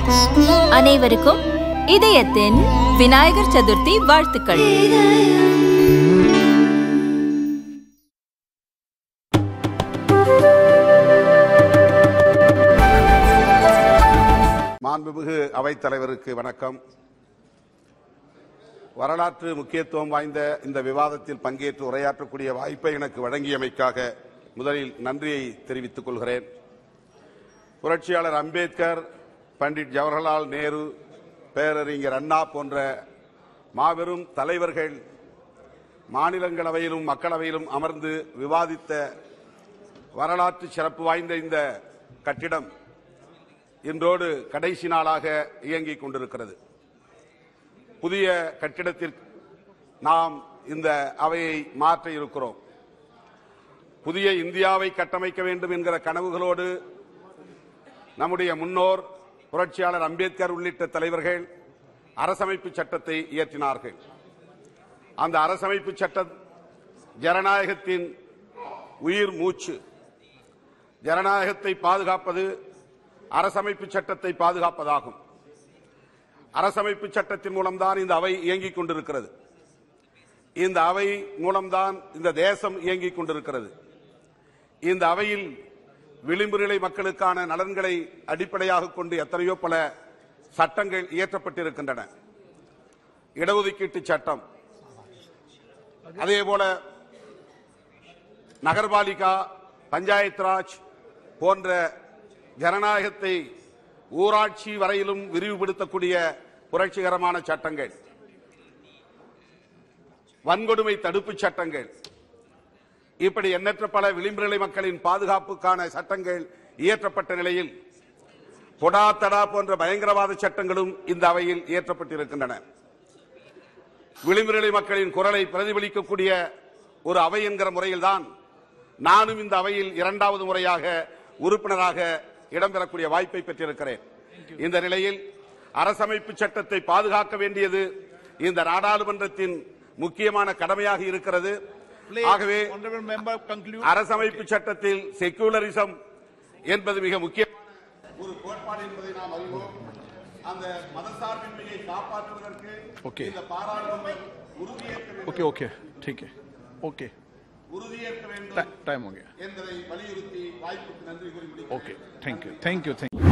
அனைவருக்கும் இதயத்தின் விநாயகர் சதுர்த்தி வாழ்த்துக்கள் மாண்புமிகு அவைத்தலைவருக்கு வணக்கம் வரலாற்று முக்கியத்துவம் வாய்ந்த இந்த விவாதத்தில் பங்கேற்று உரையாற்றக்கூடிய வாய்ப்பை எனக்கு வழங்கியமைக்காக முதலில் நன்றியை தெரிவித்துக் கொள்கிறேன் புரட்சியாளர் அம்பேத்கர் பண்டிட் ஜவஹர்லால் நேரு பேரறிஞர் அண்ணா போன்ற மாபெரும் தலைவர்கள் மாநிலங்களவையிலும் மக்களவையிலும் அமர்ந்து விவாதித்த வரலாற்று சிறப்பு வாய்ந்த இந்த கட்டிடம் இன்றோடு கடைசி நாளாக இயங்கிக் கொண்டிருக்கிறது புதிய கட்டிடத்திற்கு நாம் இந்த அவையை மாற்ற இருக்கிறோம் புதிய இந்தியாவை கட்டமைக்க வேண்டும் என்கிற கனவுகளோடு நம்முடைய முன்னோர் புரட்சியாளர் அம்பேத்கர் உள்ளிட்ட தலைவர்கள் அரசமைப்பு சட்டத்தை இயற்றினார்கள் அந்த அரசமைப்பு சட்டம் ஜனநாயகத்தின் உயிர் மூச்சு ஜனநாயகத்தை பாதுகாப்பது அரசமைப்பு சட்டத்தை பாதுகாப்பதாகும் அரசமைப்பு சட்டத்தின் மூலம்தான் இந்த அவை இயங்கிக் கொண்டிருக்கிறது இந்த அவை மூலம்தான் இந்த தேசம் இயங்கிக் கொண்டிருக்கிறது இந்த அவையில் விளிம்பு நிலை மக்களுக்கான நலன்களை அடிப்படையாக கொண்டு எத்தனையோ பல சட்டங்கள் இயற்றப்பட்டிருக்கின்றன இடஒதுக்கீட்டு சட்டம் அதேபோல நகர்பாலிகா பஞ்சாயத் ராஜ் போன்ற ஜனநாயகத்தை ஊராட்சி வரையிலும் விரிவுபடுத்தக்கூடிய புரட்சிகரமான சட்டங்கள் வன்கொடுமை தடுப்பு சட்டங்கள் இப்படி எண்ணற்ற பல விளிம்புநிலை மக்களின் பாதுகாப்புக்கான சட்டங்கள் இயற்றப்பட்ட நிலையில் பொடா தடா போன்ற பயங்கரவாத சட்டங்களும் இந்த அவையில் இயற்றப்பட்டிருக்கின்றன விளிம்புநிலை மக்களின் குரலை பிரதிபலிக்கக்கூடிய ஒரு அவை என்கிற முறையில்தான் நானும் இந்த அவையில் இரண்டாவது முறையாக உறுப்பினராக இடம்பெறக்கூடிய வாய்ப்பை பெற்றிருக்கிறேன் இந்த நிலையில் அரசமைப்பு சட்டத்தை பாதுகாக்க வேண்டியது இந்த நாடாளுமன்றத்தின் முக்கியமான கடமையாக இருக்கிறது ஆகவே Honorable member conclude. அரசமைப்பு சட்டத்தில் செக்குலரிசம் என்பது மிக முக்கியமான ஒரு கோட்பாடு என்பதை நாம் அறிவோம் அந்த மதசார்பின்மையை காப்பாற்றுவதற்கு Okay. இந்த பாராளுமன்றம் உறுதியேற்க வேண்டும் Okay, okay, ठीक है. Okay. உறுதியேற்க வேண்டும் Ti- Time हो गया. என்பதை வலியுறுத்தி வாய்ப்புக்கு நன்றி கூறி முடிக்கிறேன். Okay. Thank you. Thank you. Thank you.